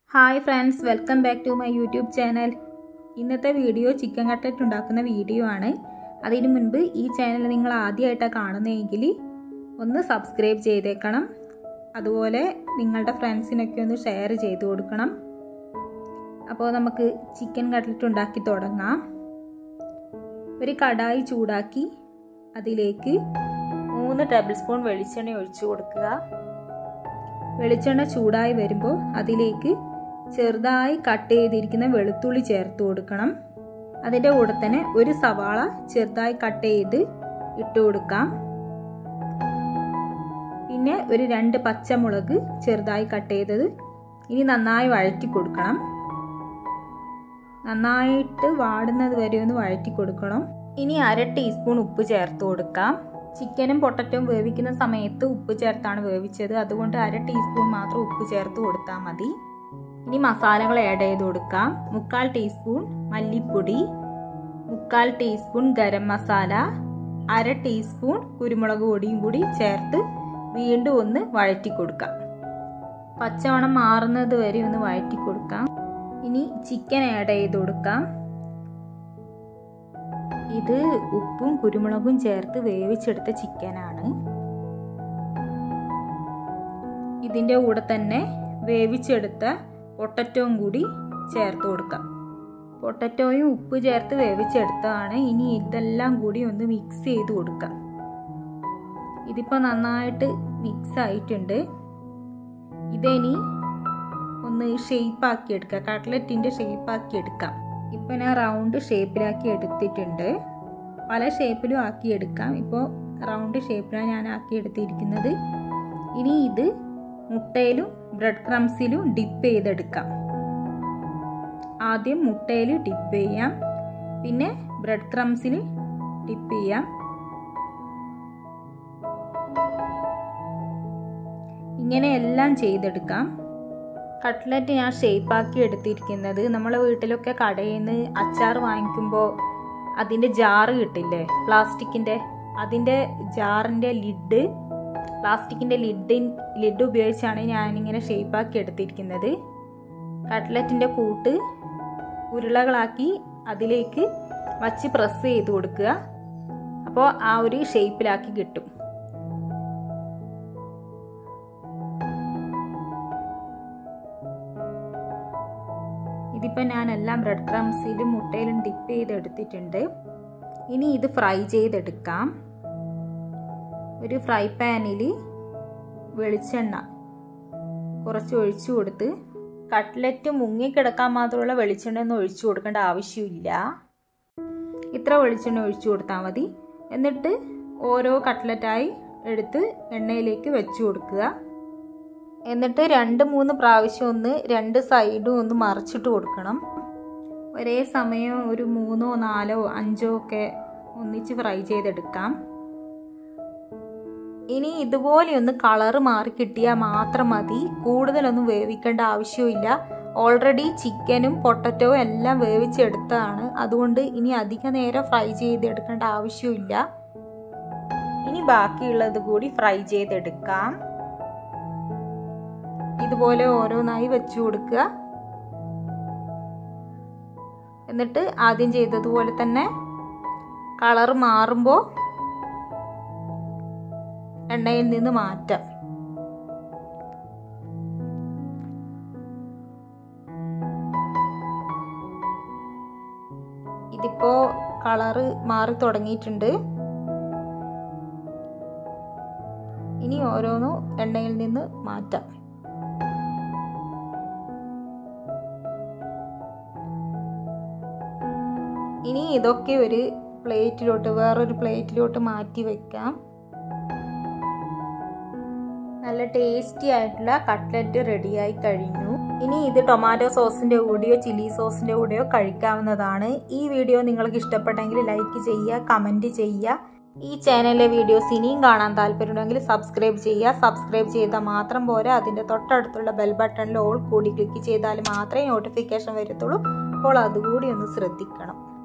hi friends welcome back to my YouTube channel ഇന്നത്തെ video chicken cutlet ഉണ്ടാക്കുന്ന video ആണ് അതിന് മുൻപ് ഈ ചാനൽ നിങ്ങൾ ആദ്യമായിട്ടാണ് കാണുന്നതെങ്കിൽ ഒന്ന് സബ്സ്ക്രൈബ് ചെയ്തേക്കണം അതുപോലെ നിങ്ങളുടെ ഫ്രണ്ട്സിനൊക്കെ ഒന്ന് ഷെയർ ചെയ്ത് കൊടുക്കണം അപ്പോൾ നമുക്ക് ചിക്കൻ കട്ട്ലറ്റ് ഉണ്ടാക്കി തുടങ്ങാം ഒരു കടായി ചൂടാക്കി അതിലേക്ക് മൂന്ന് ടേബിൾ സ്പൂൺ വെളിച്ചെണ്ണ ഒഴിച്ചു കൊടുക്കുക വെളിച്ചെണ്ണ ചൂടായി വരുമ്പോൾ അതിലേക്ക് ചെറുതായി കട്ട് ചെയ്തിരിക്കുന്ന വെളുത്തുള്ളി ചേർത്ത് കൊടുക്കണം അതിൻ്റെ കൂടെ തന്നെ ഒരു സവാള ചെറുതായി കട്ട് ചെയ്ത് ഇട്ട് കൊടുക്കാം പിന്നെ ഒരു രണ്ട് പച്ചമുളക് ചെറുതായി കട്ട് ചെയ്തത് ഇനി നന്നായി വഴറ്റി കൊടുക്കണം നന്നായിട്ട് വാടുന്നത് വരെ ഒന്ന് വഴറ്റി കൊടുക്കണം ഇനി അര ടീസ്പൂൺ ഉപ്പ് ചേർത്ത് കൊടുക്കാം ചിക്കനും പൊട്ടറ്റവും വേവിക്കുന്ന സമയത്ത് ഉപ്പ് ചേർത്താണ് വേവിച്ചത് അതുകൊണ്ട് അര ടീസ്പൂൺ മാത്രം ഉപ്പ് ചേർത്ത് കൊടുത്താൽ മതി ഇനി മസാലകൾ ആഡ് ചെയ്ത് കൊടുക്കാം മുക്കാൽ ടീസ്പൂൺ മല്ലിപ്പൊടി മുക്കാൽ ടീസ്പൂൺ ഗരം മസാല അര ടീസ്പൂൺ കുരുമുളക് പൊടിയും കൂടി ചേർത്ത് വീണ്ടും ഒന്ന് വഴറ്റി കൊടുക്കാം പച്ചമണം മാറുന്നത് വരെ ഒന്ന് വഴറ്റി കൊടുക്കാം ഇനി ചിക്കൻ ആഡ് ചെയ്ത് കൊടുക്കാം ഇത് ഉപ്പും കുരുമുളകും ചേർത്ത് വേവിച്ചെടുത്ത ചിക്കനാണ് ഇതിൻ്റെ കൂടെ തന്നെ വേവിച്ചെടുത്ത പൊട്ടറ്റോയും കൂടി ചേർത്ത് കൊടുക്കാം പൊട്ടറ്റോയും ഉപ്പ് ചേർത്ത് വേവിച്ചെടുത്തതാണ് ഇനി ഇതെല്ലാം കൂടി ഒന്ന് മിക്സ് ചെയ്ത് കൊടുക്കാം ഇതിപ്പോൾ നന്നായിട്ട് മിക്സ് ആയിട്ടുണ്ട് ഇതിനി ഒന്ന് ഷേപ്പാക്കി എടുക്കാം കട്ട്ലറ്റിൻ്റെ ഷേപ്പാക്കി എടുക്കാം ഇപ്പോൾ ഞാൻ റൗണ്ട് ഷേപ്പിലാക്കി എടുത്തിട്ടുണ്ട് പല ഷേപ്പിലും ആക്കി എടുക്കാം ഇപ്പോൾ റൗണ്ട് ഷേപ്പിലാണ് ഞാൻ ആക്കി എടുത്തിരിക്കുന്നത് ഇനി ഇത് മുട്ടയിലും ബ്രെഡ് ക്രംസിലും ഡിപ്പ് ചെയ്തെടുക്കാം ആദ്യം മുട്ടയിൽ ഡിപ്പ് ചെയ്യാം പിന്നെ ബ്രെഡ് ക്രംസിൽ ഡിപ്പ് ചെയ്യാം ഇങ്ങനെ എല്ലാം ചെയ്തെടുക്കാം കട്ട്ലറ്റ് ഞാൻ ഷേപ്പാക്കി എടുത്തിരിക്കുന്നത് നമ്മളെ വീട്ടിലൊക്കെ കടയിൽ നിന്ന് അച്ചാർ വാങ്ങിക്കുമ്പോൾ അതിൻ്റെ ജാറ് കിട്ടില്ലേ പ്ലാസ്റ്റിക്കിൻ്റെ അതിൻ്റെ ജാറിൻ്റെ ലിഡ് പ്ലാസ്റ്റിക്കിൻ്റെ ലിഡ് ലിഡ് ഉപയോഗിച്ചാണ് ഞാനിങ്ങനെ ഷേപ്പാക്കി എടുത്തിരിക്കുന്നത് കട്ട്ലറ്റിൻ്റെ കൂട്ട് ഉരുളകളാക്കി അതിലേക്ക് വച്ച് പ്രസ് ചെയ്ത് കൊടുക്കുക അപ്പോൾ ആ ഒരു ഷേപ്പിലാക്കി കിട്ടും ഇതിപ്പോൾ ഞാൻ എല്ലാം ബ്രെഡ് ക്രംസിലും മുട്ടയിലും ഡിപ്പ് ചെയ്ത് എടുത്തിട്ടുണ്ട് ഇനി ഇത് ഫ്രൈ ചെയ്തെടുക്കാം ഒരു ഫ്രൈ പാനിൽ വെളിച്ചെണ്ണ കുറച്ച് ഒഴിച്ചു കൊടുത്ത് കട്ട്ലറ്റ് മുങ്ങിക്കിടക്കാൻ മാത്രമുള്ള വെളിച്ചെണ്ണ ഒന്നും ഒഴിച്ചു കൊടുക്കേണ്ട ആവശ്യമില്ല ഇത്ര വെളിച്ചെണ്ണ ഒഴിച്ചു കൊടുത്താൽ മതി എന്നിട്ട് ഓരോ കട്ട്ലറ്റായി എടുത്ത് എണ്ണയിലേക്ക് വെച്ചു കൊടുക്കുക എന്നിട്ട് രണ്ട് മൂന്ന് പ്രാവശ്യം ഒന്ന് രണ്ട് സൈഡും ഒന്ന് മറിച്ചിട്ട് കൊടുക്കണം ഒരേ സമയം ഒരു മൂന്നോ നാലോ അഞ്ചോ ഒക്കെ ഒന്നിച്ച് ഫ്രൈ ചെയ്തെടുക്കാം ഇനി ഇതുപോലെ ഒന്ന് കളറ് മാറി കിട്ടിയാൽ മാത്രം മതി കൂടുതലൊന്നും വേവിക്കേണ്ട ആവശ്യമില്ല ഓൾറെഡി ചിക്കനും പൊട്ടറ്റോവും എല്ലാം വേവിച്ചെടുത്തതാണ് അതുകൊണ്ട് ഇനി അധിക നേരം ഫ്രൈ ചെയ്തെടുക്കേണ്ട ആവശ്യമില്ല ഇനി ബാക്കിയുള്ളത് കൂടി ഫ്രൈ ചെയ്തെടുക്കാം ഇതുപോലെ ഓരോന്നായി വെച്ചു കൊടുക്കുക എന്നിട്ട് ആദ്യം ചെയ്തതുപോലെ തന്നെ കളർ മാറുമ്പോൾ എണ്ണയിൽ നിന്ന് മാറ്റാം ഇതിപ്പോ കളറ് മാറി തുടങ്ങിയിട്ടുണ്ട് ഇനി ഓരോന്നും എണ്ണയിൽ നിന്ന് മാറ്റാം ഇനി ഇതൊക്കെ ഒരു പ്ലേറ്റിലോട്ട് വേറൊരു പ്ലേറ്റിലോട്ട് മാറ്റി വെക്കാം നല്ല ടേസ്റ്റി ആയിട്ടുള്ള കട്ട്ലറ്റ് റെഡിയായി കഴിഞ്ഞു ഇനി ഇത് ടൊമാറ്റോ സോസിൻ്റെ കൂടെയോ ചില്ലി സോസിൻ്റെ കൂടെയോ കഴിക്കാവുന്നതാണ് ഈ വീഡിയോ നിങ്ങൾക്ക് ഇഷ്ടപ്പെട്ടെങ്കിൽ ലൈക്ക് ചെയ്യുക കമൻറ്റ് ചെയ്യുക ഈ ചാനലിലെ വീഡിയോസ് ഇനിയും കാണാൻ താല്പര്യമുണ്ടെങ്കിൽ സബ്സ്ക്രൈബ് ചെയ്യുക സബ്സ്ക്രൈബ് ചെയ്താൽ മാത്രം പോരാ അതിൻ്റെ തൊട്ടടുത്തുള്ള ബെൽ ബട്ടണിൽ ഓൾ കൂടി ക്ലിക്ക് ചെയ്താൽ മാത്രമേ നോട്ടിഫിക്കേഷൻ വരത്തുള്ളൂ അപ്പോൾ അതുകൂടി ഒന്ന് ശ്രദ്ധിക്കണം